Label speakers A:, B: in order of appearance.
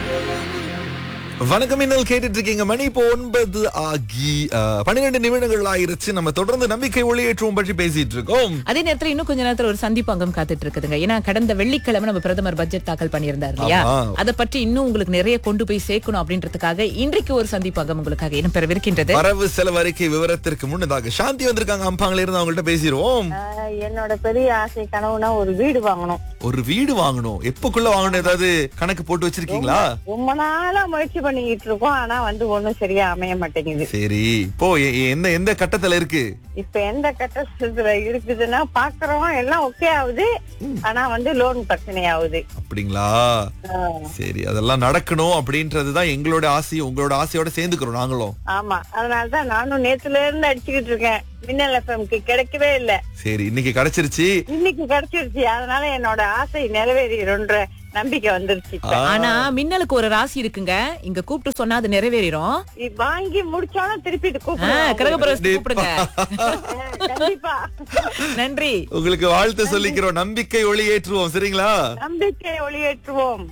A: வணக்கம் இன்னல் கேட்டுட்டு இருக்கீங்க மணி இப்போ ஒன்பது ஆகி பன்னிரெண்டு நிமிடங்கள் ஆயிருச்சு நம்ம தொடர்ந்து நம்பிக்கை ஒளியேற்றுவோம் பற்றி பேசிட்டு இருக்கோம்
B: அதே நேரத்துல இன்னும் கொஞ்ச நேரத்துல ஒரு சந்திப்பு அங்கம் காத்துட்டு இருக்குதுங்க ஏன்னா கடந்த வெள்ளிக்கிழமை நம்ம பிரதமர் பட்ஜெட் தாக்கல் பண்ணியிருந்தார் இல்லையா
A: ஆமா.
B: அதை பற்றி இன்னும் உங்களுக்கு நிறைய கொண்டு போய் சேர்க்கணும் அப்படின்றதுக்காக இன்றைக்கு ஒரு சந்திப்பு அங்கம் உங்களுக்காக இனம் பெறவிருக்கின்றது
A: வரவு செலவு அறிக்கை விவரத்திற்கு முன்னதாக சாந்தி வந்திருக்காங்க அம்பாங்கல இருந்து அவங்கள்ட்ட பேசிடுவோம்
C: ஆஹ் என்னோட பெரிய ஆசை கனவுனா ஒரு வீடு வாங்கணும்
A: ஒரு வீடு வாங்கணும் எப்பக்குள்ள வாங்கணும் ஏதாவது கணக்கு போட்டு வச்சிருக்கீங்களா
C: ரொம்ப நாளா முயற்சி பண்ணிக்கிட்டு இருக்கோம் ஆனா வந்து ஒண்ணும் சரியா அமைய மாட்டேங்குது
A: சரி இப்போ எ- எ- எந்த எந்த கட்டத்துல இருக்கு
C: இப்ப எந்த கட்டத்துல இருக்குதுன்னா பாக்குறோம் எல்லாம் ஓகே ஆகுது ஆனா வந்து லோன் பிரச்சனை ஆகுது
A: அப்படிங்களா
C: ஆஹ்
A: சரி அதெல்லாம் நடக்கணும் அப்படின்றதுதான் எங்களோட ஆசையும் உங்களோட ஆசையோட சேர்ந்துக்கிறோம் நாங்களும்
C: ஆமா அதனாலதான் நானும் நேத்துல இருந்து அடிச்சுக்கிட்டு இருக்கேன் மின்னல் எஃப்எம்க்கு கிடைக்கவே இல்ல
A: சரி இன்னைக்கு கிடைச்சிருச்சு
C: இன்னைக்கு கிடைச்சிருச்சு அதனால என்னோட ஆசை நிறைவேறிடும்ன்ற நம்பிக்கை வந்துருச்சு இப்ப.
B: ஆனா மின்னலுக்கு ஒரு ராசி இருக்குங்க இங்க கூப்பிட்டு சொன்னா அது நிறைவேறிடும்
C: இது வாங்கி முடிச்சோன்னா திருப்பி இது
B: ஆ,
C: கூப்பிடுவோம்
B: கிரகபிரவேசத்துக்கு கூப்பிடுங்க
C: ஆஹ் கண்டிப்பா
B: நன்றி
A: உங்களுக்கு வாழ்த்து சொல்லிக்கிறோம் நம்பிக்கை ஒளி ஏற்றுவோம் சரிங்களா
C: நம்பிக்கை ஒளியேற்றுவோம்